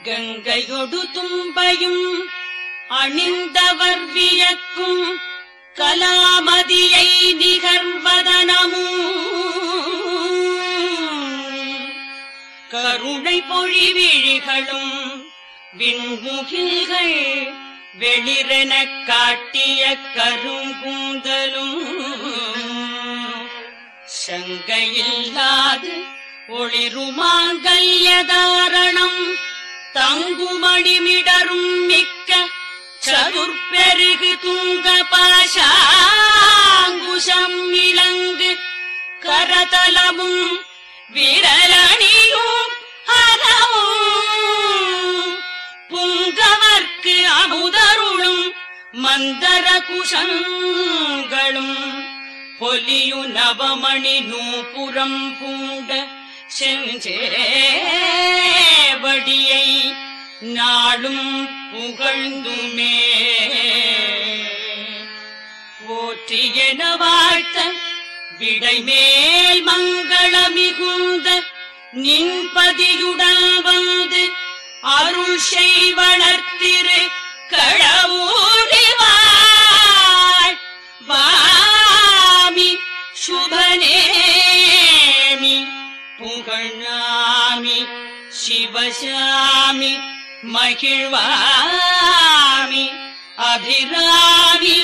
கங்கையொடு தும்பையும் அணிந்தவர் வியக்கும் கலாமதியை நிகர்வதனமும் கருணை பொழிவிழிகளும் விண்முகில்கள் வெளிரெனக் காட்டிய கருங்கூந்தலும் சங்கையில்லாது ஒளிருமாங்கல்யதாரணம் தங்குமணிமிடரும் மிக்க சதுர்பெருகு துங்க பாஷாங்குஷம் இலங்கு கரதலமும் விரலணியும் அறவும் புங்கவர்க்கு அமுதருளும் மந்தர குஷங்களும் பொலியு நவமணி நூபுரம் பூண்ட செஞ்சேவடியை நாளும் புகழ்ந்துமே போற்றியன வாழ்த்த விடைமேல் மங்களமிகுந்த நின்பதியுடன் வந்து அருள் செய்வளர்த்திரு களவூரிவாய் வாமி சுபநேமி புகழாமி சிவசாமி மகிழ்வாமி அபிராமி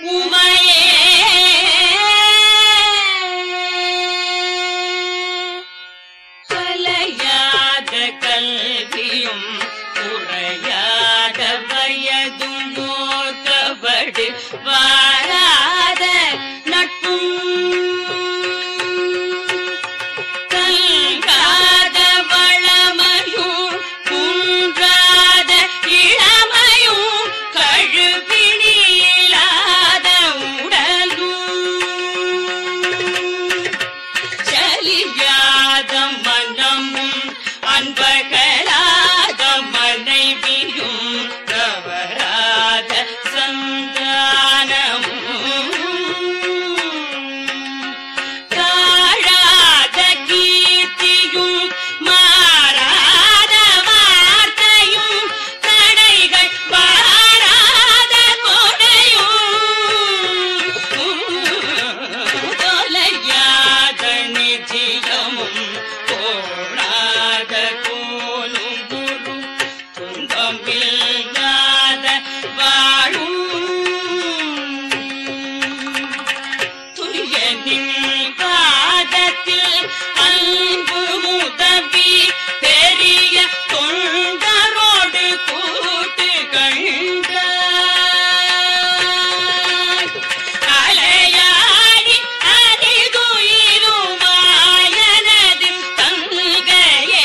உமையே கலையாத கல்வியும் குறையாத வயதும் மோகபடு வாராத நட்பும் கல்காத வளமையும் குன்றாத இளமையும் கழுவினிலாத உடலும் சலியாத மனமும் அன்பகலாத மனைவியும் தவறாத சந்தானமும் தாழாத கீர்த்தியும் மாறாத வார்த்தையும் தடைகள் வாராத கொடையும் தொலையாத நிச்சயமும் போடாத கோலும் குரு துன்பமில்லாத வாழும் துயனின் பாதத்தில் அன்பு முதவி பெரிய தொண்டரோடு கூட்டு கண்ட அலையாடி அரிதுயிருமாயனது தங்கையே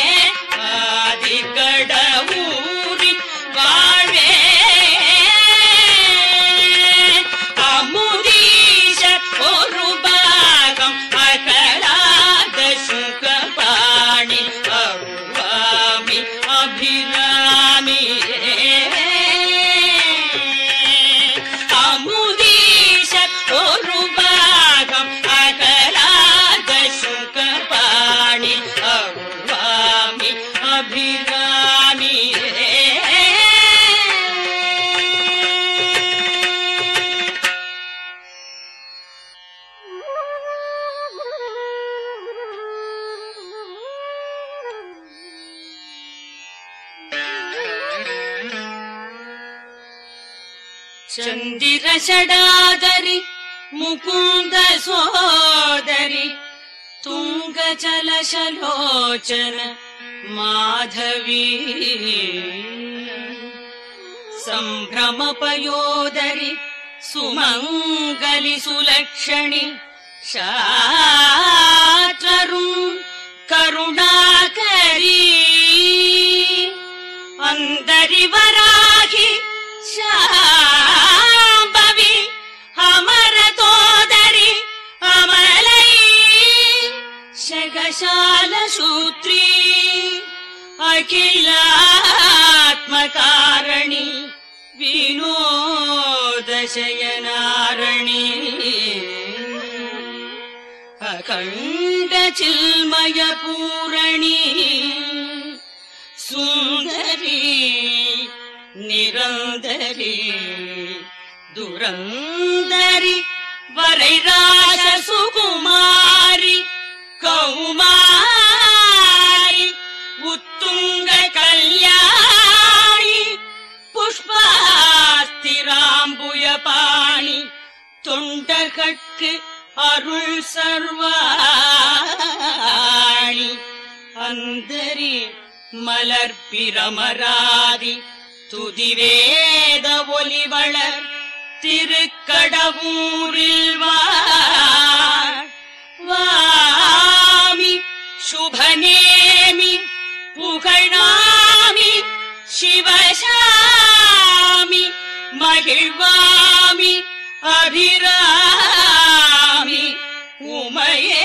ஆதிகடவூரி வாழ்வே அமுதீஷ ஒரு பாகம் அகலாத சுகபாணி அருள்வாமி அபிராமி அமுதீஷ ஒரு பாகம் அகலாத சுகபாணி அருள்வாமி அபிராமி ಚಂದಿರ ಷಡಾದರಿ ಮುಕುಂದ ಸೋದರಿ ತುಂಗ ಜಲಶಲೋಚನ ಮಾಧವಿ ಸಂಭ್ರಮ ಪಯೋದರಿ ಸುಮಂಗಲಿ ಸುಲಕ್ಷಣಿ ಶಾತ್ರರು ಕರುಣಾಕರಿ అందరి వరాహి శాంభవి అమర తోదరి అమలై శగశాల సూత్రి అఖిలాత్మకారణి వినోదశయనారణి అఖండ చిల్మయ పూరణి సుందరి துரந்தரி வரை ராச சுகுமாரி கௌமாரி உத்துங்க கல்யாணி புஷ்பாஸ்திராம்புய பாணி தொண்டர்கட்கு அருள் சர்வாணி அந்தரி மலர் பிரமராதி துதிவேத ஒலிவளர் திருக்கடவூரில் வாழ் வாமி சுபநேமி புகழாமி சிவசாமி மகிழ்வாமி அபிராமி உமையே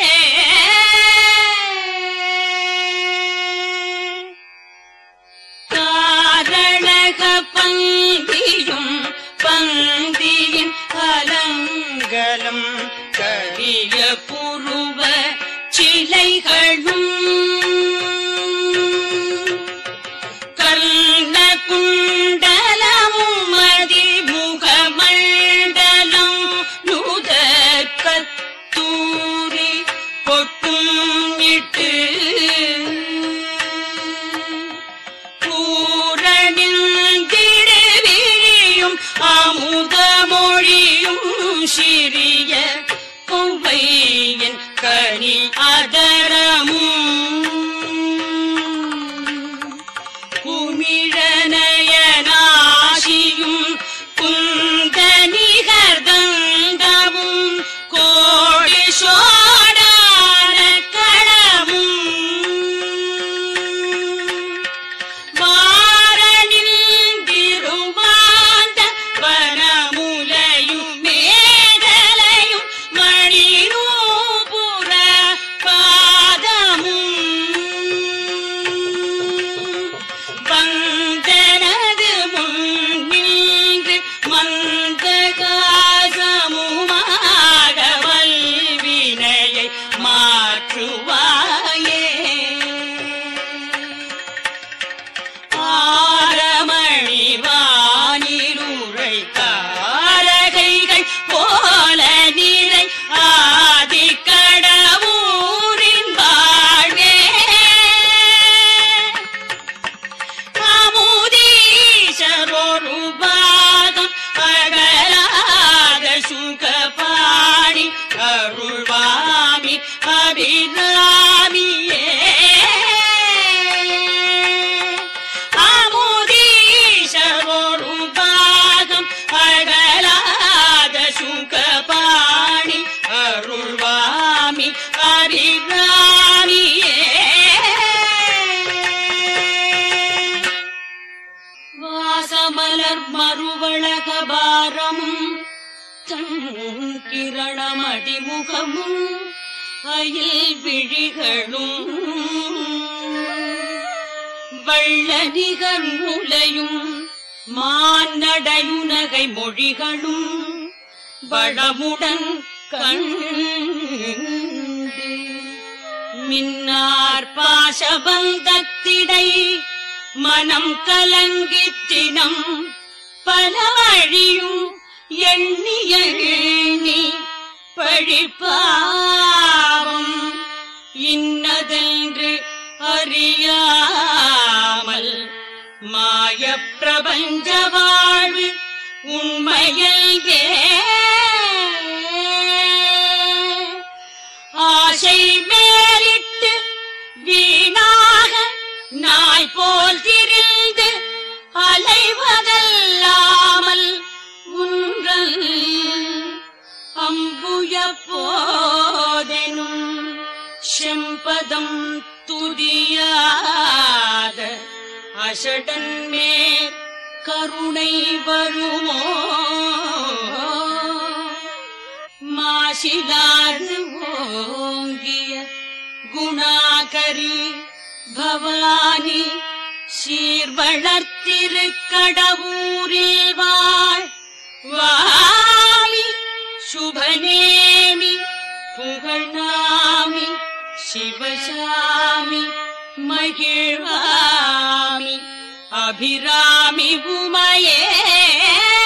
காரணக பந்தியும் பந்தியின் அலங்கலம் கரிய புருவ சிலைகளும் கர்ண குண்டலமும் மதிமுகமண்டலம் நுதற் கத்தூரி பொட்டும் இட்டு பூரணிந்திருவிழியும் அமுதமொழியும் சிறிய கொவ்வையின் கனி அதரமும் குமிழனயனாசியும் குந்தனிகர்தண்டமும் கோடி சோடான களமும் வாரணில் திருமாந்த வனமுலையும் மேகலையும் மணிநூபுர பாதமும் வந்தனது முன்னின்று மந்தகாசமுமாக வல்வினையை மாற்றுவாயே ஆரமணி வானிலுரை தாரகைகள் போல நிறை ஆதி கடவுரின் வாழ்வே அமுதீசரொரு பாதம் அகலாத சுகபாணி அருள்வாமி அபிராமியே அமுதீசரொரு பாதம் அகலாத சுகபாணி அருள்வாமி அபிராமியே வாசமலர் மறுவழக பாரமும் கிரணமடிமுகமும் அயில் விழிகளும் வள்ளநிகர் முலையும் மானடையுனகை மொழிகளும் வளமுடன் கண்டு மின்னார் பாசபந்தத்திடை மனம் கலங்கித்தினம் பல வழியும் எண்ணிய எண்ணி பழிப்பாவம் இன்னதென்று அறியாமல் மாய பிரபஞ்ச வாழ்வு உண்மையே ஆசை மேலிட்டு வீணாக நாய் போல் திரிந்து அலைவதல்லாமல் உன்றல் அம்புய போதெனும் செம்பதம் துதியாத அசடன் மேற் கருணை வருமோ மாசிலாது ஓங்கிய குணாகரி பவானி சீர்வளர்த்திருக்கடவூரில் வாழ் வாமி சுபநேமி புகழ்நாமி சிவசாமி மகிழ்வாமி அபிராமி உமையே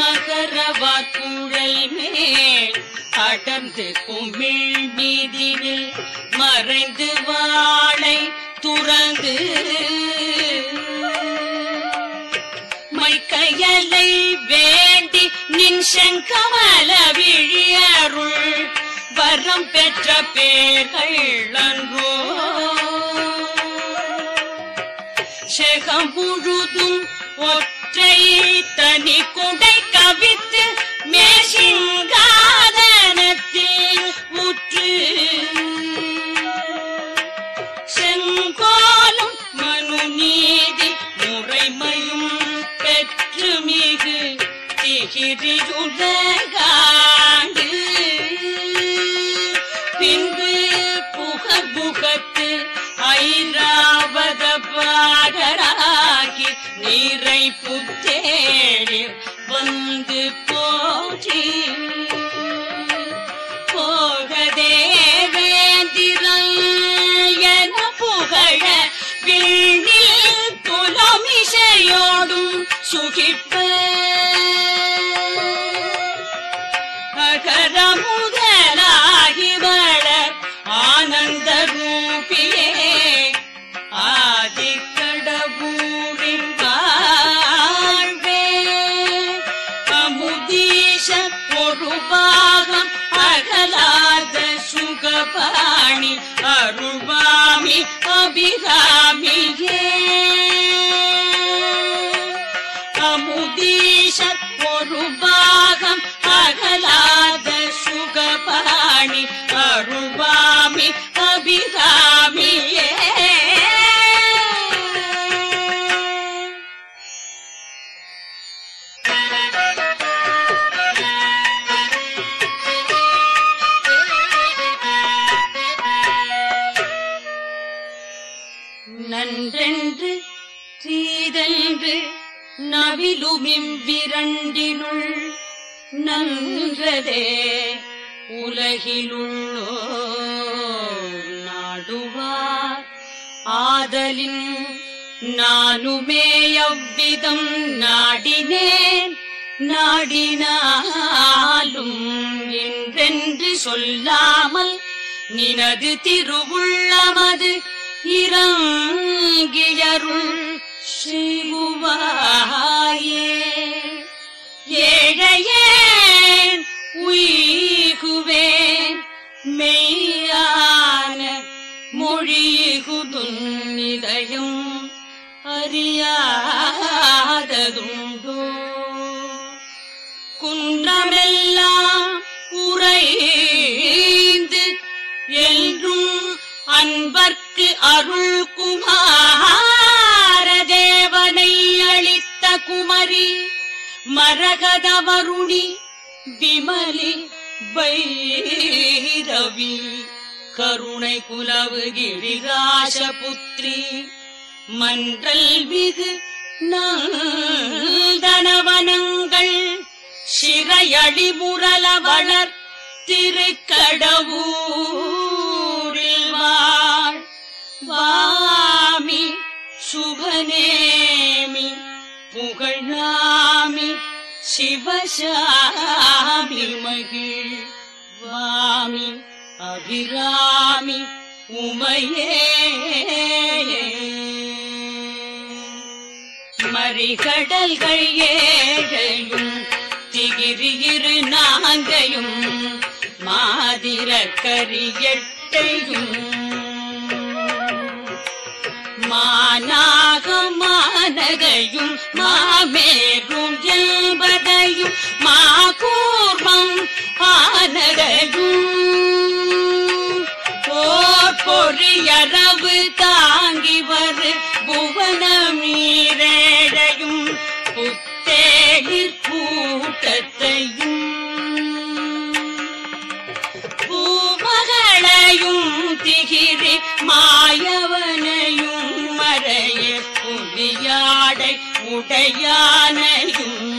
மகரவார் குழல் மேல் அடர்ந்து குமிழ் மீதினில் மறைந்து வாளை துறந்து மைக்கையலை வேண்டி நின் செங்கமல விழியருள் வரம் பெற்ற பேர்கள் அன்றோ செகம் முழுதும் ஒற்றை தனி குடை கவித்து மேசிங்காதனத்தில் உற்று செங்கோலும் மனு நீதி முறைமையும் பெற்று மிகு திகிரியுலகாண்டு பின்பு புகபுகத்து ஐராவத பாடராகி நீரை புத்தேடி வந்து போற்றி போகதே வேந்திரல் என புகழ விண்ணில் புலமிசையோடும் சுகிப்ப அகர முதலாகி வளர் ஆனந்த ரூபியே ஆதிக்கடபூரின் வாழ்வே அமுதீஷ ஒரு பாகம் அகலாத சுகபாணி அருள்வாமி அபிராமியே அமுதீஷ ஒரு பாகம் அகலாத சுகபாணி அருள்வாமி அபிராமியே நன்றென்று தீதென்று நவிலுமிவ்விரண்டினுள் நன்றதே உலகிலுள்ளோ நாடுவார் ஆதலின் நானுமே அவ்விதம் நாடினேன் நாடினாலும் என்றென்று சொல்லாமல் நினது திருவுள்ளமது இறங்கியருள் செய்குவாயே ஏழையேன் உய்குவேன் மெய்யான மொழிகுதுன்னிதயம் அறியாததுண்டோ குன்றமெல்லாம் உறைந்து என்றும் அன்பர்க்கு அருள் குமார தேவனை அளித்த குமரி மரகத வருணி விமலி பைரவி கருணை குலவு கிரிராச புத்ரி மன்றல் மிகு நந்தனவனங்கள் சிறையடி முரல வளர் திருக்கடவூரில் வாழ் வாமி சுபநேமி புகழ்நாமி சிவசாமி மகிழ் வாமி அபிராமி உமையே மறிகடல்கள் ஏழையும் திகிரியிரு நாங்கையும் மாதிர கரியட்டையும் மானாக மானகையும் மாமேரும் என்பதையும் மாகூர்மம் ஆனதையும் போர் பொறியரவு தாங்கி வரு புவனமீரேழையும் புத்தேளிர் கூட்டத்தையும் பூமகளையும் திகிரி மாயவனையும் மறைய புலியாடை உடையானையும்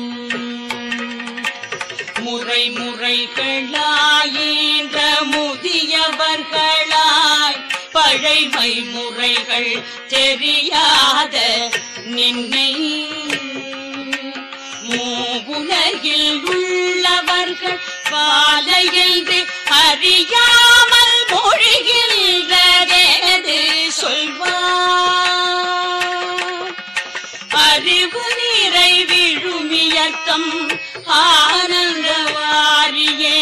முறை முறைகளாயின்ற முதியவர்களாய் பழைமை முறைகள் தெரியாத நின்னை மூவுல உலகில் உள்ளவர்கள் பாலையென்று அறியாமல் மொழிகின்றதேது சொல்வார் அறிவு நீரை விழுமியக்கம் ஆனந்தவாரியே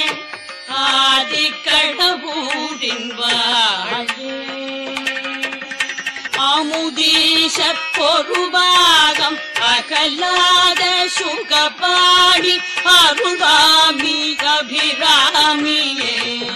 ஆதிக்கடவுரின் வாழே அமுதீஷ பொருபாகம் அகலாத சுகபாடி அருளாமி அபிராமியே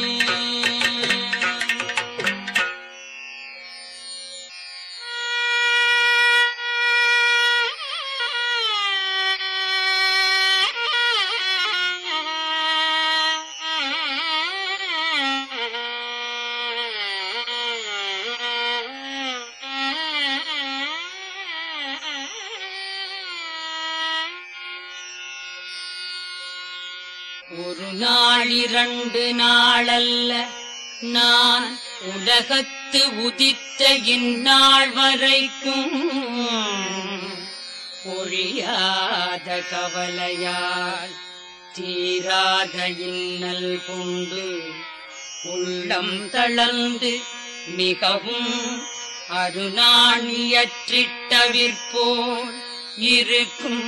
ஒரு நாள் இரண்டு நாளல்ல நான் உலகத்து உதித்த இந்நாள் வரைக்கும் ஒழியாத கவலையால் தீராத இன்னல் கொண்டு உள்ளம் தளர்ந்து மிகவும் அருணாணியற்றிட்டவிற்போல் இருக்கும்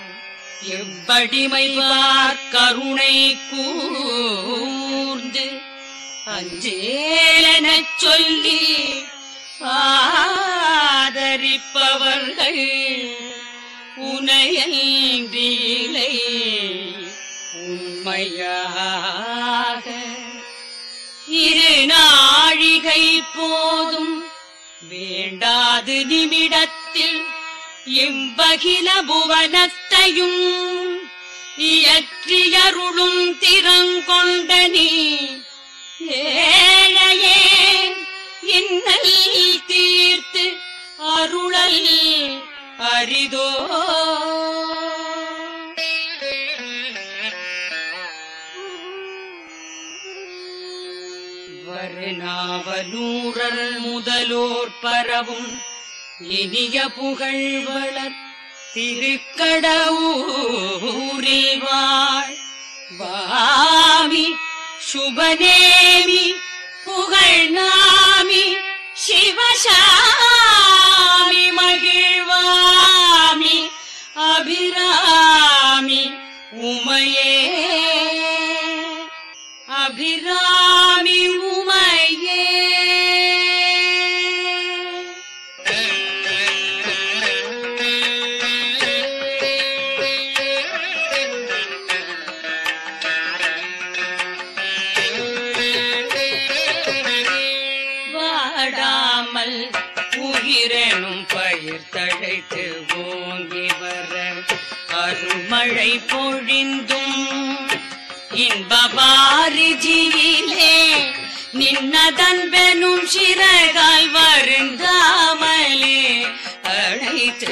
எவ்வடிமைவார் கருணை கூர்ந்து அஞ்சேலெனச் சொல்லி ஆதரிப்பவர்கள் உனையன்றீலை உண்மையாக இரு நாழிகை போதும் வேண்டாது நிமிடத்தில் எம்பகில புவனத்தையும் இயற்றியருளும் திறங்கொண்ட நீ ஏழையே இன்னல் தீர்த்து அருளல் அரிதோ வருநாவலூரர் முதலோர் பரவும் இனிய புகழ் வளர் திருக்கடவுரில் வாழ் வாமி சுபநேமி புகழ் நாமி சிவசாமி மகிழ்வாமி அபிராமி உமையே அபிராமி உமையே வாடாமல் உயிரெனும் பயிர் தழைத்து ஓங்கி வர அருமழை பொழிந்தும் இன்பபாரிஜியிலே நின்னதன்பெனும் சிறகால் வருந்தாமலே அழைத்து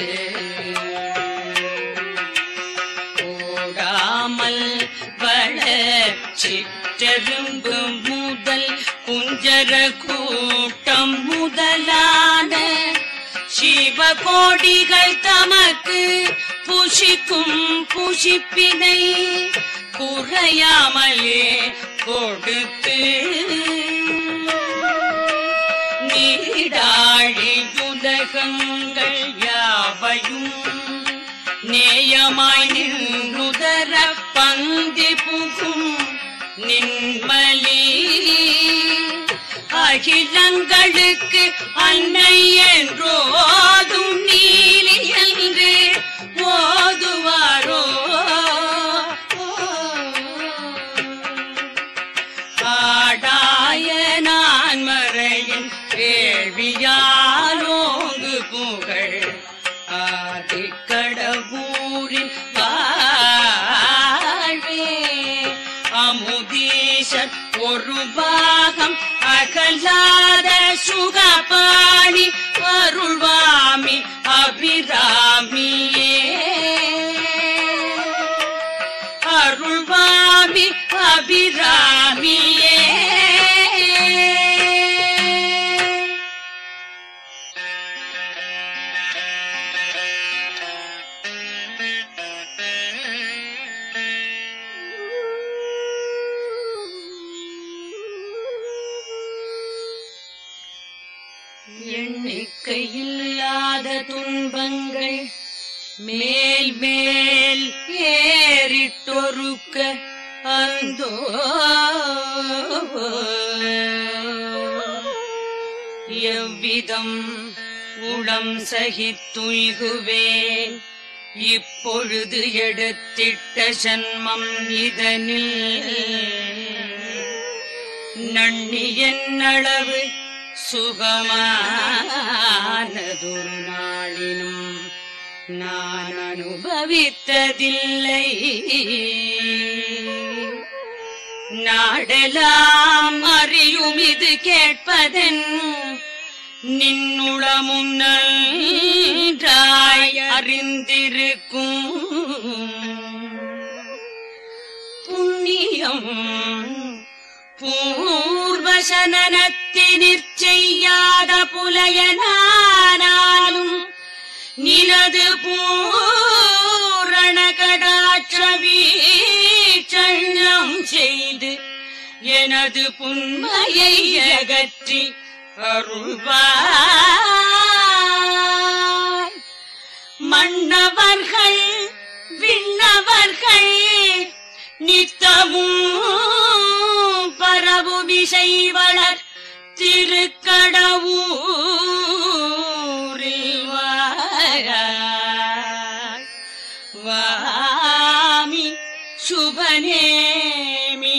ஓடாமல் வள சிற்றெரும்பு முதல் குஞ்சர கூட்டம் முதலான சிவகோடிகள் தமக்கு புஷிக்கும் புஷிப்பினை குறையாமலே கொடுத்து நீடாழியுலகங்கள் யாவையும் நேயமாய் நின்றுதர பந்தி புகும் நின்மலி அகிலங்களுக்கு அன்னை என்றோதும் நீலி என்று ஓதுவாரோ ஆடாய நான் மறையின் கேள்வியாலோங்கு புகழ் ஆதிக்கடவூரின் வாழ்வே அமுதீசர் ஒரு பாகம் அகலாத சுகபாணி அருள்வாமி அபிராமியே அருள்வாமி அபிராமியே எண்ணிக்கையில்லாத துன்பங்கள் மேல் மேல் ஏறிட்டொருக்க அந்தோ எவ்விதம் உளம் சகித்துய்குவேன் இப்பொழுது எடுத்திட்ட சன்மம் இதனில் நன்னி என்னளவு சுகமானதொரு நாளினும் நான் அனுபவித்ததில்லை நாடெல்லாம் அறியும் இது கேட்பதன் நின்னுளமும் நன்றாய் அறிந்திருக்கும் புண்ணியம் பூர்வசனத்தினிற் செய்யாத புலையனானாலும் நினது பூரண கடாட்ச வீச்சள்ளம் செய்து எனது புண்மையை அகற்றி அருள்வாய் மன்னவர்கள் விண்ணவர்கள் நித்தமும் பரவு விசைவளர் திருக்கடவூரில் வாராய். வாமி சுபநேமி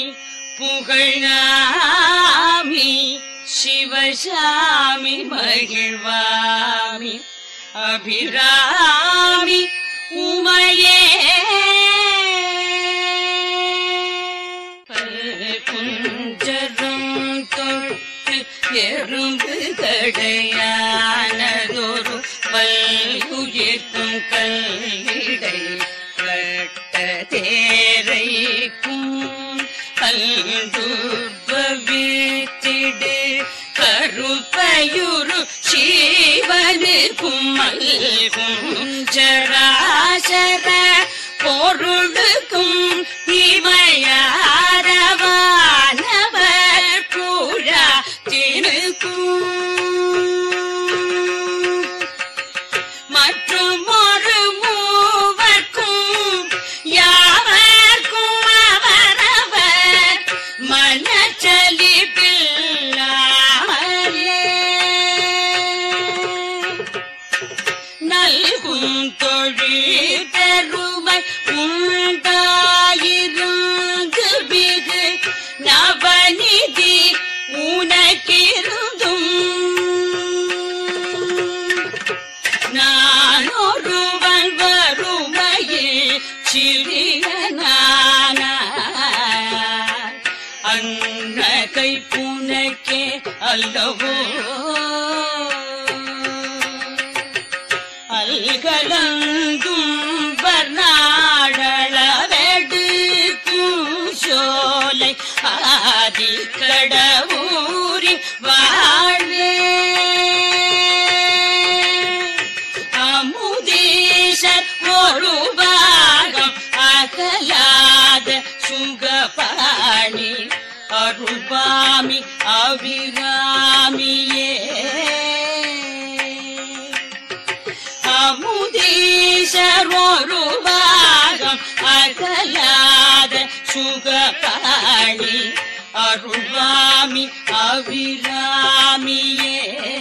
புகழாமி சிவசாமி மகிழ்வாமி அபிராமி உமையே குஞ்சரம் தொட்டு எறும்பு தடையானதொரு பல்குயிர்க்கும் கல்லிடை கட்ட தேரைக்கும் கல்துர்பவித்திடு கருப்பயுரு சீவனுக்கும் மல்கும் ஜராசர பொருளுக்கும் இமையாரவானவர் பூழா மற்றும் ஒரு மூவர்க்கும் யாவர்க்கும் அவரவர் மனச்சலிப்பில்லாமலே நல்கும் தொழில் பெருமை உண்டாயிருந்து மிகு நவநிதி உனக்கிருந்தும் நான் ஒருவன் வறுமையில் சிறியனான அன்ன கை புனக்கே அல்லவோ அல்கலந்தும் வர்ணாடளவெடுக்கும் சோலை ஆதி கடவுரி வாழ்வே அமுதீசர் ஒரு பாகம் அகலாத சுகபாணி அருள்பாமி அபிராமியே அமுதீசர் ஒரு பாகம் அகலாத சுகபாணி அருள்வாமி அபிராமியே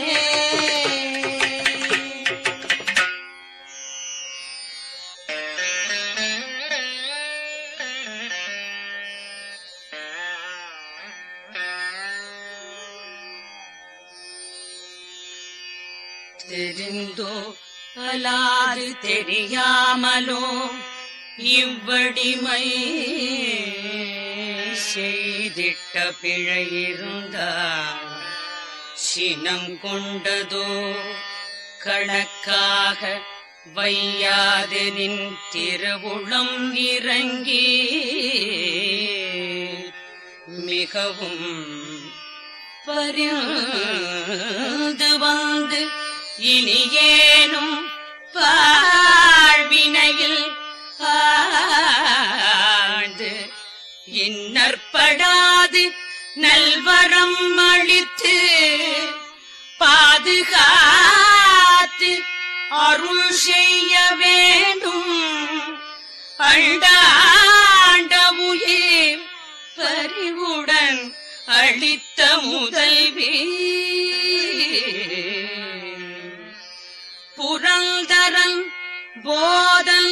தெரிந்தோ அலாது தெரியாமலோ இவ்வடிமை செய்திட்ட பிழை இருந்தால் சினம் கொண்டதோ கணக்காக வையாது நின் திருவுளம் இறங்கி மிகவும் பரிந்து வந்து இனியேனும் வாழ்வினையில் ஆழ்ந்து இன்னற்படாது நல்வரம் அளித்து பாதுகாத்து காத்து அருள் செய்ய வேண்டும் அண்டாண்ட உயிர் பறிவுடன் அளித்த முதல்வி புரந்தரன் போதன்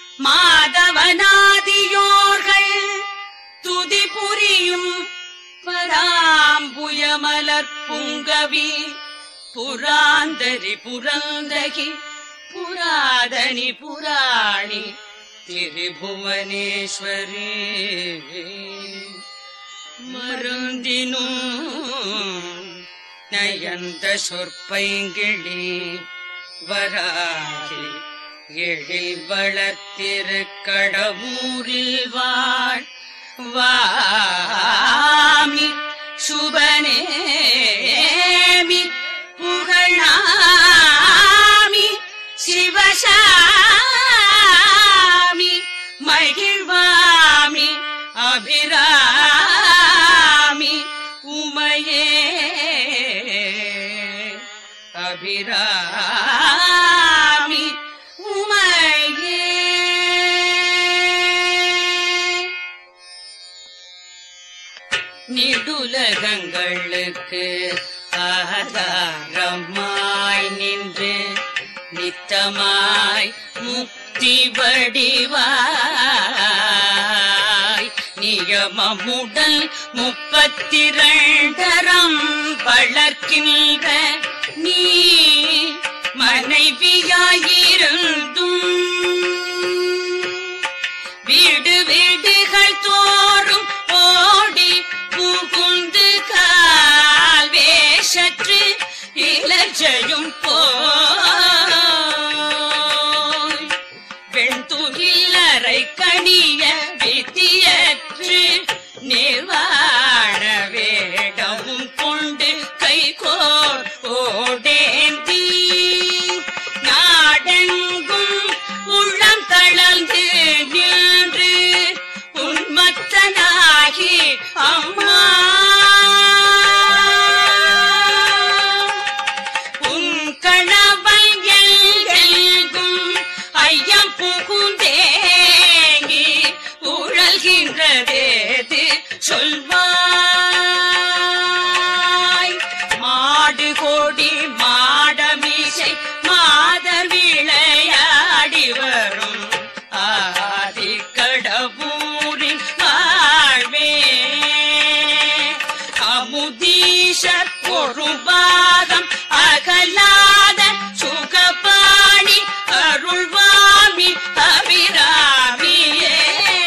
மாதவனாதியோர்கள் துதி புரியும் பராம்புயமலர் புங்கவி புராந்தரி புரந்தகி புராதனி புராணி திரிபுவனேஸ்வரி மருந்தினும் நயந்த சொற்பைங்கிழி வராகி எழில் வளர்த்திருக்கடவூரில் வாழ் வாமி சுபனேமி புகழாமி சிவசாமி மகிழ்வாமி அபிராமி உமையே அபிராமி உமையே நிடுலகங்களுக்கு ஆதாரமாய் நின்று நித்தமாய் முக்தி வடிவாய் நியமமுடன் முப்பத்திரண்டரம் வளர்க்கின்ற நீ மனைவியாயிருந்தும் வீடு வீடுகள் தோறும் ஓடி புகுந்து கால் வேஷற்று இலச்சையும் போய் வெண்துகிலரை கணிய வித்தியற்று நிர்வாண வேடமும் கொண்டு கைகோர் ஓடேந்தி நாடெங்கும் உள்ளம் தளர்ந்து நின்று உன்மத்தனாகி அம்மா உன் கணவன் எல்கும் ஐயம் புகுந்தேங்கி உழல்கின்றதேது சொல்வாய் மாடு கோடி மாடமீசை மாதர் விளையாடி வரும் ஆதி கடவுரின் வாழ்வே அமுதீஷர் ஒரு பாகம் அகலாத சுகபாணி அருள்வாமி அபிராமியே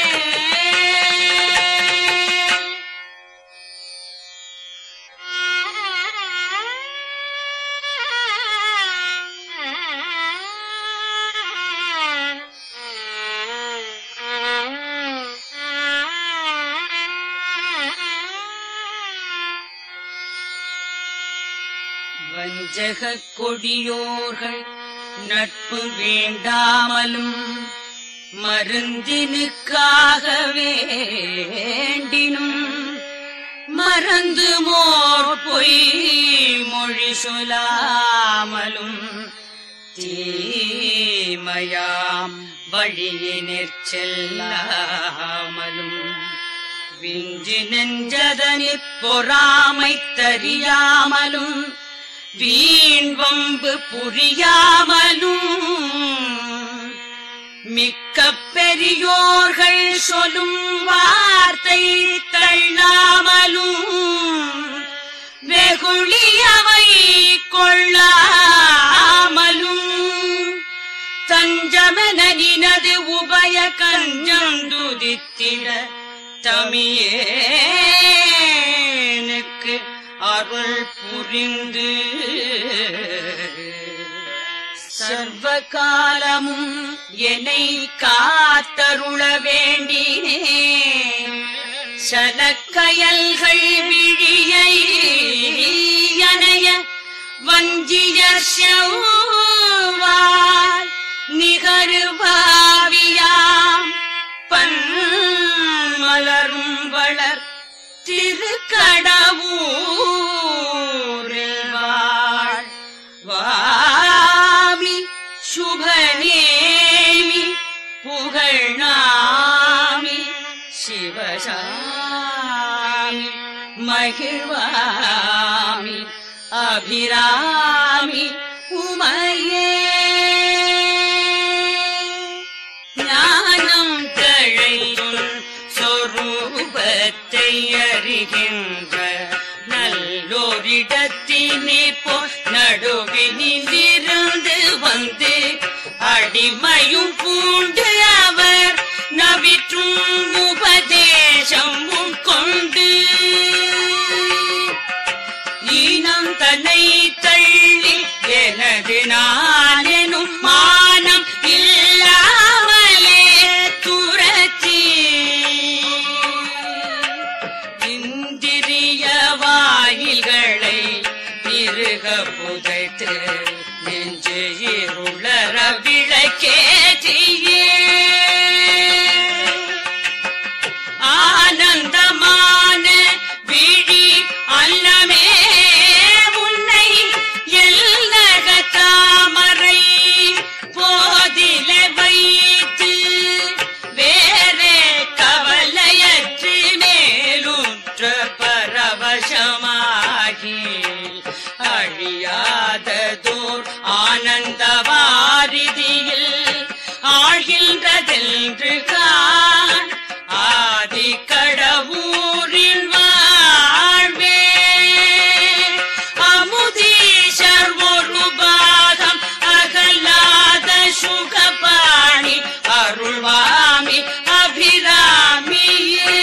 வஞ்சகக் கொடியோர்கள் நட்பு வேண்டாமலும் மருந்தினுக்காக வேண்டினும் மறந்து மோர் பொய் மொழி சொல்லாமலும் தீமையாம் வழியினிற் செல்லாமலும் விஞ்சி நெஞ்சதனிற் பொறாமை தறியாமலும் வீண் வம்பு புரியாமலும் மிக்க பெரியோர்கள் சொல்லும் வார்த்தை தள்ளாமலும் வெகுளியவை கொள்ளாமலும் தஞ்சமென நினது உபய கஞ்சம் துதித்திட தமியேனுக்கு அருள் புரிந்து சர்வ காலமும் என்னை காத்தருள வேண்டினே சலக்கயல்கள் விழியை அணைய வஞ்சிய செவ்வாய் நிகருபாவியாம் பன் மலரும் வளர் திருக்கடவூரில் வாழ் மகிழ்வாமி அபிராமி உமையே ஞானம் தழையுள் சொரூபத்தை அறிகின்ற நல்லோரிடத்தினே போ நடுவினிலிருந்து வந்து அடிமையும் பூண்டு அவர் நவிற்றும் உபதேசம் உட்கொண்டு ஈனம் தன்னை தள்ளி எனது நான் எனும் மானம் இல்லாமலே துரத்தி இந்திரிய வாயில்களை இருக புதைத்து நெஞ்சு இருளர விளக்கேற்றியே ஆனந்தமான விழி அன்னமே உன்னை எல்லக தாமரை போதில வைத்து வேறே கவலையற்று மேலுற்ற பரவசமாகி அழியாததோர் ஆனந்த வாரிதியில் ஆழ்கின்றதென்று காண் ஆதி கடவுரின் வாழ்வே அமுதீஷர் ஒரு பாகம் அகலாத சுகபாணி அருள்வாமி அபிராமியே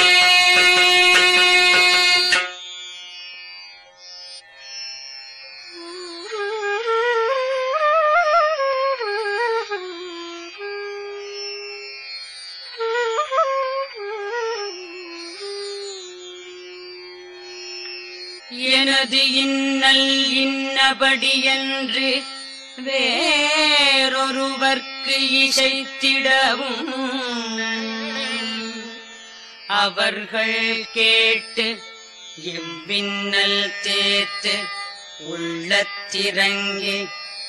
எனது இன்னல் இன்னபடி என்று வேறொருவர்க்கு இசைத்திடவும் அவர்கள் கேட்டு எவ்வின்னல் தேத்து உள்ளத்திறங்கி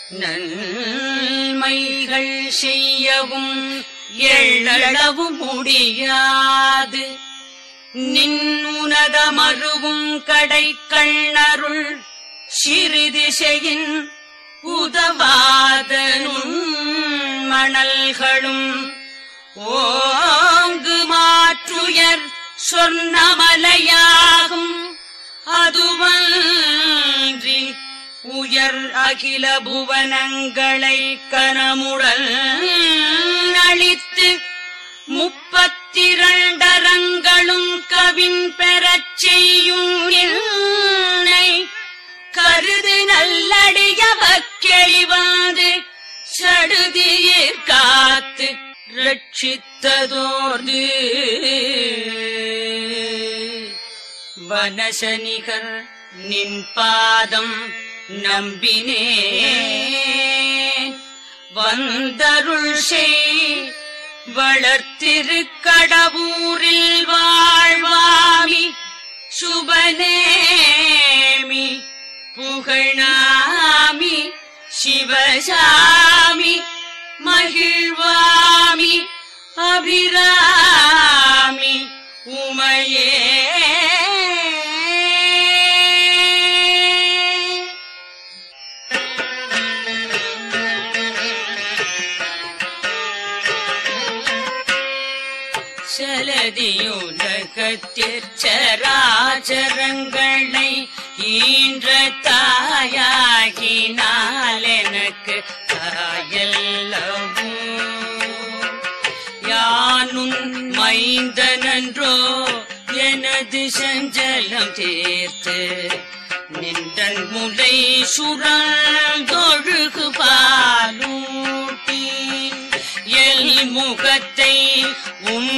நன்மைகள் செய்யவும் எள்ளளவு முடியாது நின்னுனத மருவும் கடை கண்ணருள் சிறிதிசையின் உதவாத மணல்களும் ஓங்கு மாற்றுயர் சொன்னமலையாகும் அதுவன்றி உயர் அகில புவனங்களை கனமுடல் அளித்து முப்பத்திரண்டரங்களும் கவின் பெறச் செய்யும் என்னை கருது நல்லடியவக்கெளிவாது சடுதியிற் காத்து ரட்சித்ததோர்து வனசனிகர் நின் பாதம் நம்பினே வந்தருள் செய் வளர்த்திருக்கடவூரில் வாழ்வாமி சுபநேமி புகழாமி சிவசாமி மகிழ்வாமி அபிராமி உமையே சலதியுலகத்திற்சராச்சரங்களை ஈன்ற தாயாகினால் எனக்கு தாயல்லவோ யானும் மைந்தனன்றோ எனது சஞ்சலம் தீர்த்து நின்றன் முலை சுரந்தொழுகு பாலூட்டி எல் முகத்தை உன்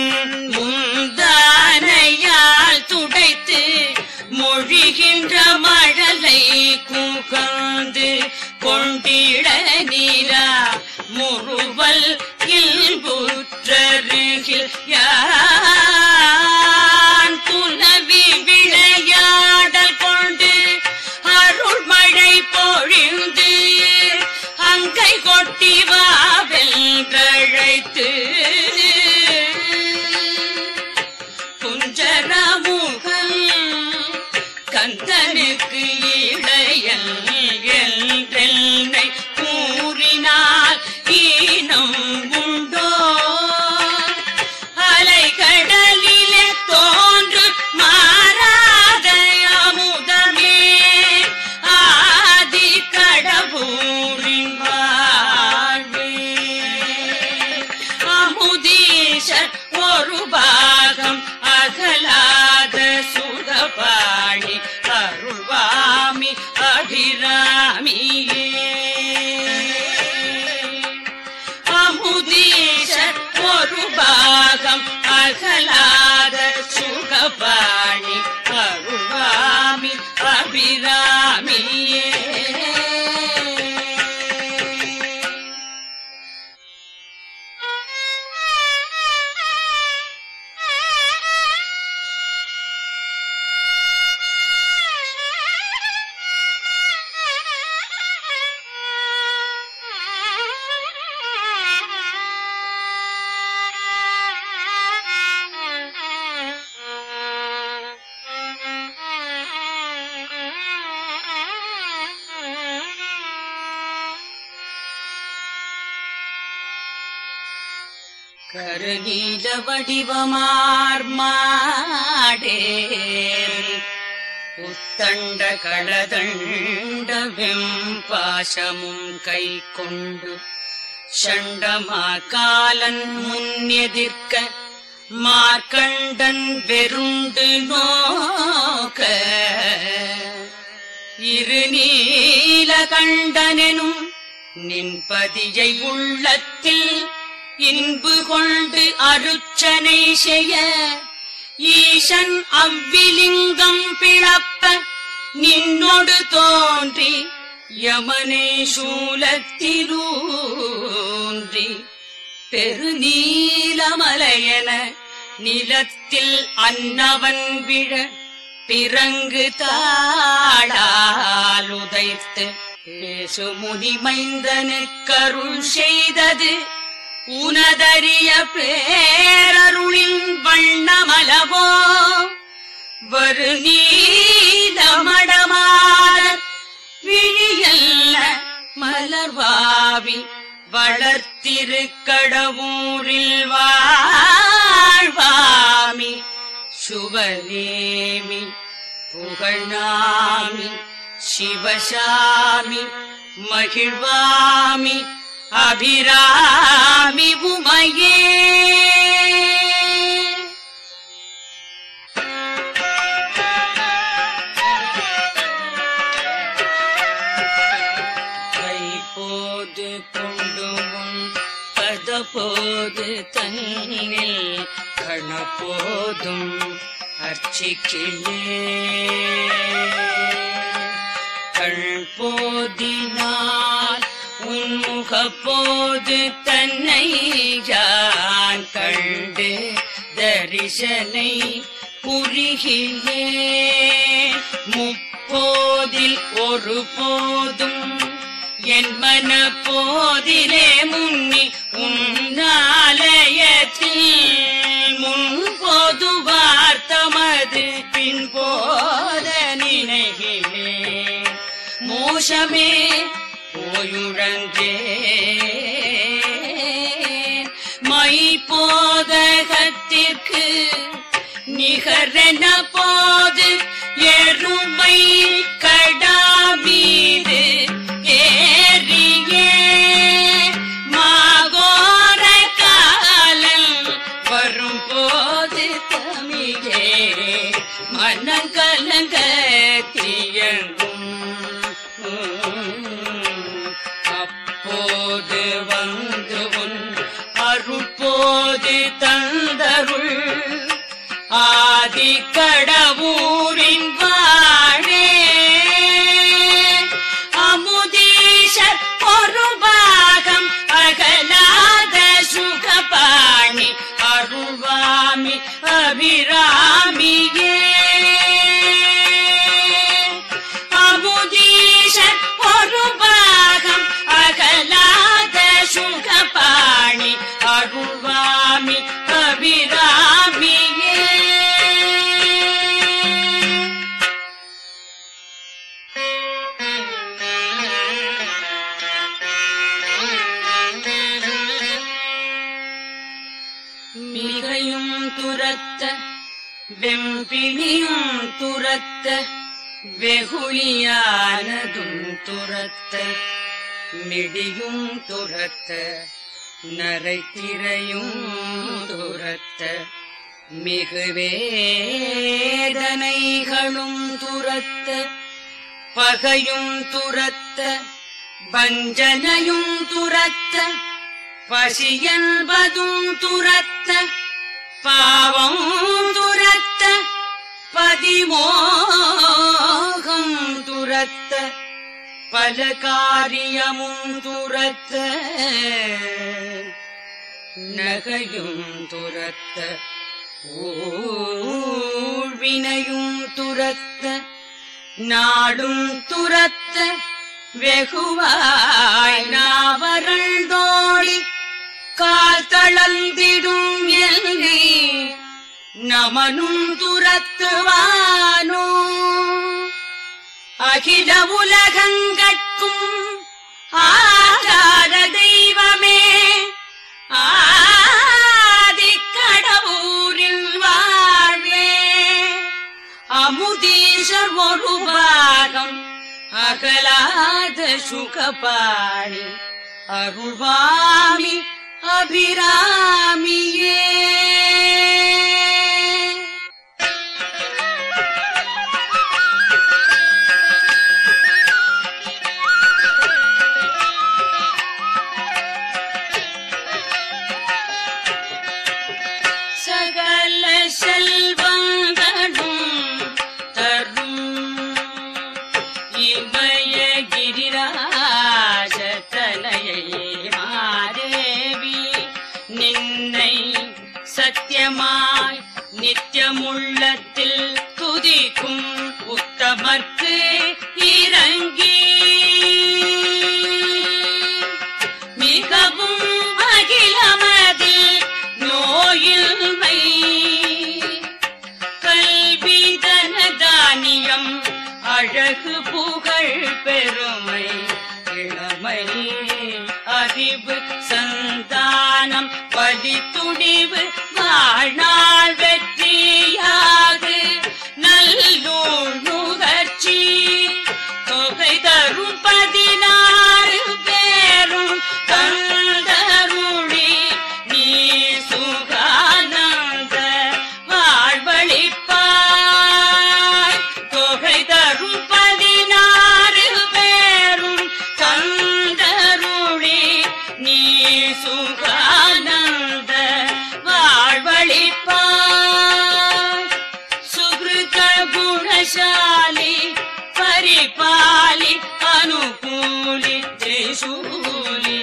முந்தானையால் துடைத்து மொழிகின்ற மழலை கூகந்து கொண்டிட நீரா முறுவல் இல்புற்றருகில் யான் துனவி விளையாடல் கொண்டு அருள் மழை பொழிந்து அங்கை கொட்டி வாவென்றழைத்து குஞ்சரமுகம் கருநீல வடிவமார் மாடே உத்தண்ட களதண்ட வெம்பாசமும் கை கொண்டு சண்டமா காலன் முன்னெதிர்க்க மார்க்கண்டன் வெருண்டு நோக்க இருநீல கண்டனெனும் நின்பதியை உள்ளத்தில் இன்பு கொண்டு அருச்சனை செய்ய ஈசன் அவ்விலிங்கம் பிளப்ப நின்னொடு தோன்றி யமனை சூலத்திலூன்றி பெருநீலமலையன நிலத்தில் அன்னவன் விழ பிறங்கு தாடால் உதைத்து பேசு முனிமைந்தனுக்கருள் செய்தது உனதறிய பேரருளின் வண்ணமலவோ வரு நீலமடமாத விழியல்ல மலர்வாவி வளர்த்திருக்கடவூரில் வாழ்வாமி சுபநேமி புகழ்நாமி சிவசாமி மகிழ்வாமி அபிராமி உமையே கைப்போது கொண்டு உன் பதப்போது தன்னில் கணப்போதும் அர்ச்சிக்கிலே கண் போதினால் உன்முகப்போது தன்னை யான் கண்டு தரிசனை புரிகிலே முப்போதில் ஒரு போதும் என் மன போதிலே முன்னி உன்னாலயத்தில் முன்போது வார்த்தமது பின் போத நினைகிலே மோசமே போயுழன்றே மை போதகத்திற்கு நிகரென போது எருமை கடா மீது ஏறியே மாகோர காலல் வரும்போது தமிழே மனங்கலங்க தீயங்கும் அப்போது வந்து உன் அருட்போது தந்தருள் ஆதி கடவுரின் வாழே அமுதீஷர் ஒரு பாகம் அகலாத சுகபாணி அருள்வாமி அபிராமியே அமுதீஷர் ஒரு பாகம் அகலாத சுகபாணி அருள்வாமி அபிராமியே மிகையும் துரத்த வெம்பிணியும் துரத்த வெகுளியானதும் துரத்த மிடியும் துரத்த நரைத்திரையும் துரத்த மிகு வேதனைகளும் துரத்த பகையும் துரத்த வஞ்சனையும் துரத்த பசியன்பதும் துரத்த பாவம் துரத்த பதிமோகம் துரத்த பல காரியமும் துரத்த நகையும் துரத்த ஊழ்வினையும் துரத்த நாடும் துரத்த வெகுவாய் நாவரண்டோடி கால் தளர்ந்திடும் எல்லை நமனும் துரத்துவானோ அகில உலகங்கட்கும் ஆதார தெய்வமே ஆ சுகபாணி அருள்வாமி அபிராமியே சகல செல்வங்களும் தரும் இமய கிரிராஜ தனையை மாதேவி நின்னை சத்தியமாய் நித்தியமுள்ளத்தில் துதிக்கும் உத்தமர்க்கு இறங்கி மிகவும் அகிலமதில் நோயில்மை கல்வி தனதானியம் அழகு புகழ் பெருமை இளமை அறிவு சந்தானம் பலி துணிவு வாழ்நாள் வெற்றியாக நல்லூர் நுகர்ச்சி தொகை தரும் பதினாறு பேரும் தந்தருளி நீ சுகானந்த வாழ்வழிப்பாய் தொகை தரும் பதினாறு பேரும் தந்தருளி நீ சுகானந்த வாழ்வழிப்பாய் சுகிருத குணசாலி பரிபாலி அனுகூலி திரிசூலி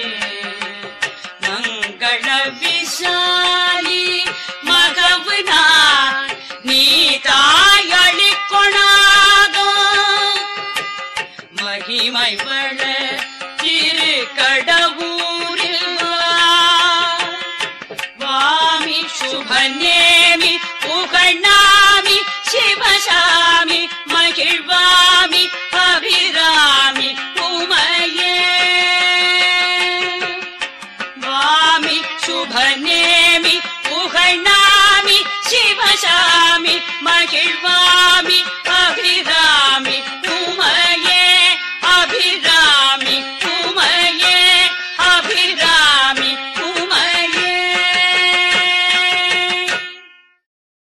மங்கள விஷாலி மகவுனா நீ தாயளி கொணாதோ மகிமை வள திரு கடவுரில் வாமி சுபநேமி புகழ்நாமி சிவசாமி மகிழ்வாமி அபிராமி உமையே வாமி சுபநேமி புகழ்நாமி சிவசாமி மகிழ்வாமி அபிராமி